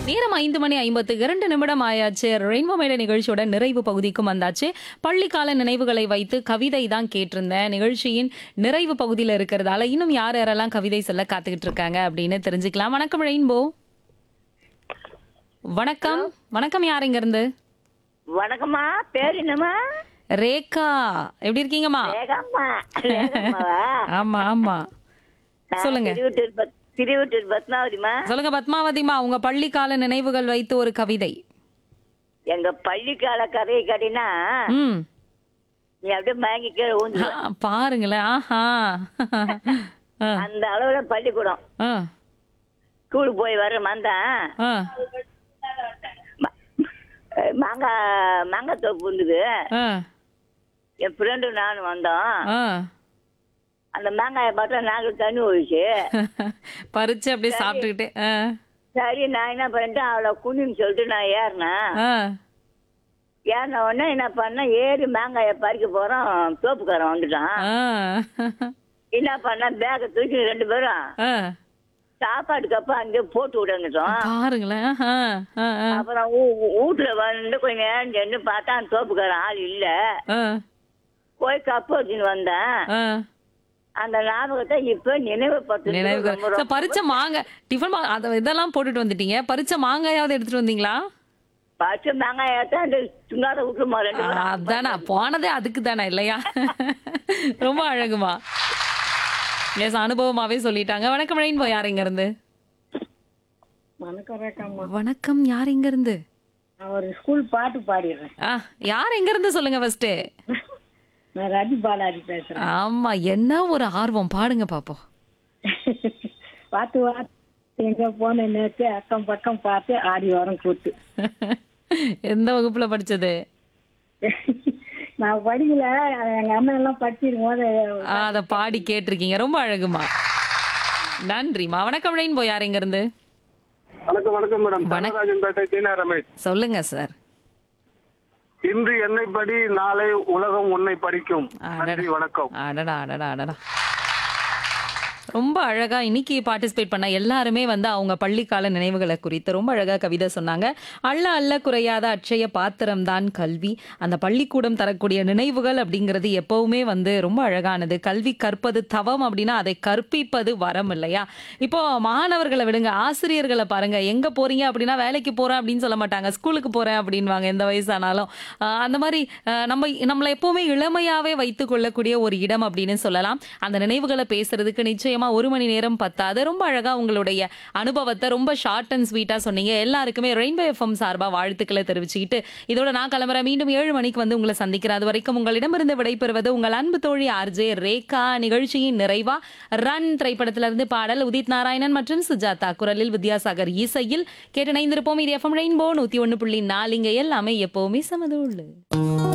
நேரம் ஐந்து மணி ஐம்பத்து இரண்டு நிமிடம் ஆயாச்சு ரெயின்போ மேடை நிகழ்ச்சியோட நிறைவு பகுதிக்கும் வந்தாச்சு பள்ளிக்கால நினைவுகளை வைத்து கவிதை தான் கேட்டிருந்தேன் நிகழ்ச்சியின் நிறைவு பகுதியில் இருக்கிறதால இன்னும் யார் யாரெல்லாம் கவிதை சொல்ல காத்துக்கிட்டு இருக்காங்க அப்படின்னு தெரிஞ்சுக்கலாம் வணக்கம் ரெயின்போ வணக்கம் வணக்கம் யார் இங்க இருந்து வணக்கம்மா பேர் என்னம்மா ரேகா எப்படி இருக்கீங்கம்மா ரேகாம்மா ரேகாம்மாவா ஆமா ஆமா நான் சொல்லுங்க. திருவட்டூர் பத்- திருவட்டூர் பத்மாவதிமா சொல்லுங்க பத்மாவதிமா உங்க பள்ளிக்கால நினைவுகள் வைத்து ஒரு கவிதை எங்க பள்ளிக்கால கதையை கேட்டீங்கன்னா ம் நீ அப்படியே மயங்கி கீழே ஊந்து ஆ, பாருங்களேன் ஆஹா ஆ, அந்த அளவுல பள்ளிக்கூடம் ஆ, ஸ்கூலுக்கு போய் வர மந்தான் ஆ, மாங்காய் மாங்காய் தோப்பு இருந்தது ஆ, என் ஃப்ரெண்டு நானும் வந்தோம் ஆ. அந்த மாங்காயை பார்த்தா நாங்கள் தண்ணி ஒழிச்சு பறிச்சு அப்படியே சாப்பிட்டுக்கிட்டே ஆ, சரி நான் என்ன பண்ணிட்டேன் அவளை குனின்னு சொல்லிட்டு நான் ஏறினேன் ஆ, ஏறின உடனே என்ன பண்ணேன் ஏறி மாங்காயை பறிக்க போறோம் தோப்புக்காரன் வந்துட்டான் ஆ, என்ன பண்ண பேக்கை தூக்கி ரெண்டு பேரும் ஆ. சாப்பாடு கப்ப அங்கே போட்டு விடங்கிட்டோம் பாருங்களேன் ஆ, ஆ, ஆ, அப்புறம் ஊ- ஊ- வீட்டுல வந்து கொஞ்ச நேரம் சென்று பார்த்தா அந்த தோப்புக்காரன் ஆள் இல்ல ஆ, போய் கப்பு வச்சுன்னு வந்தேன் ஆ. அந்த ஞாபகத்தை இப்ப நினைவுபடுத்து நினைவுகள் சார், பறிச்ச மாங்காய் டிஃபன் மா- அத இதெல்லாம் போட்டுட்டு வந்துட்டீங்க பறிச்ச மாங்காயாவது எடுத்துட்டு வந்தீங்களா பச்சை மாங்காயத்தான் அந்த சுங்காத விட்டுருமா ரெண்டு ஆ, பேரும் அதானா போனதே அதுக்கு தானே இல்லையா ரொம்ப அழகுமா எஸ் அனுபவமாவே சொல்லிட்டாங்க வணக்கம் ரெயின்போ யார் இங்க இருந்து வணக்கம் ரேக்காம்மா வணக்கம் யார் இங்க இருந்து நான் ஒரு ஸ்கூல் பாட்டு பாடிடுறேன் ஆ யார் எங்க இருந்து சொல்லுங்க ஃபர்ஸ்ட் நான் ரவி பாலாஜி பேசுறேன் ஆமா என்ன ஒரு ஆர்வம் பாடுங்க பாப்போம் பார்த்து பார்த்து எங்க போன நேற்று அக்கம் பக்கம் பார்த்து ஆடி வரம் கூத்து எந்த வகுப்புல படிச்சது நான் படிக்கல எங்க அண்ணன் எல்லாம் படிச்சிருக்கும் போது ஆ, அத பாடி கேட்டிருக்கீங்க ரொம்ப அழகுமா நன்றிமா வணக்கம் ரெயின்போ யார் இங்க இருந்து வணக்கம் வணக்கம் மேடம் தனராஜன் பேட்டை தீனா ரமேஷ் சொல்லுங்க சார் இன்று என்னை படி நாளை உலகம் உன்னை படிக்கும் அடடா. நன்றி வணக்கம் அடடா அடடா அடடா ரொம்ப அழகா இன்னைக்கு பார்ட்டிசிபேட் பண்ண எல்லாருமே வந்து அவங்க பள்ளிக்கால நினைவுகளை குறித்து ரொம்ப அழகா கவிதை சொன்னாங்க அள்ள அள்ள குறையாத அட்சய பாத்திரம் தான் கல்வி அந்த பள்ளிக்கூடம் தரக்கூடிய நினைவுகள் அப்படிங்கிறது எப்பவுமே வந்து ரொம்ப அழகானது கல்வி கற்பது தவம் அப்படின்னா அதை கற்பிப்பது வரம் இல்லையா இப்போ மாணவர்களை விடுங்க ஆசிரியர்களை பாருங்க எங்க போறீங்க அப்படின்னா வேலைக்கு போறேன் அப்படின்னு சொல்ல மாட்டாங்க ஸ்கூலுக்கு போறேன் அப்படின்வாங்க எந்த வயசானாலும் ஆஹ் அந்த மாதிரி ஆஹ் நம்ம நம்மளை எப்பவுமே இளமையாவே வைத்துக் கொள்ளக்கூடிய ஒரு இடம் அப்படின்னு சொல்லலாம் அந்த நினைவுகளை பேசுறதுக்கு நிச்சயமா ஒரு மணி நேரம் பத்தாது ரொம்ப அழகா உங்களுடைய அனுபவத்தை ரொம்ப ஷார்ட் அண்ட் ஸ்வீட்டா சொன்னீங்க எல்லாருக்குமே ரெயின்போ எஃப்எம் சார்பா வாழ்த்துக்களை தெரிவிச்சுக்கிட்டு இதோட நான் கிளம்புறேன் மீண்டும் ஏழு மணிக்கு வந்து உங்களை சந்திக்கிறேன் அது வரைக்கும் உங்களிடமிருந்து விடைபெறுவது உங்கள் அன்பு தோழி ஆர்ஜே ரேகா நிகழ்ச்சியின் நிறைவா ரன் திரைப்படத்திலிருந்து பாடல் உதித் நாராயணன் மற்றும் சுஜாதா குரலில் வித்யாசாகர் இசையில் கேட்டு இணைந்திருப்போம் இது எஃப்எம் ரெயின்போ நூத்தி ஒன்னு புள்ளி நாலு இங்க எல்லாமே எப்பவுமே சமதூள்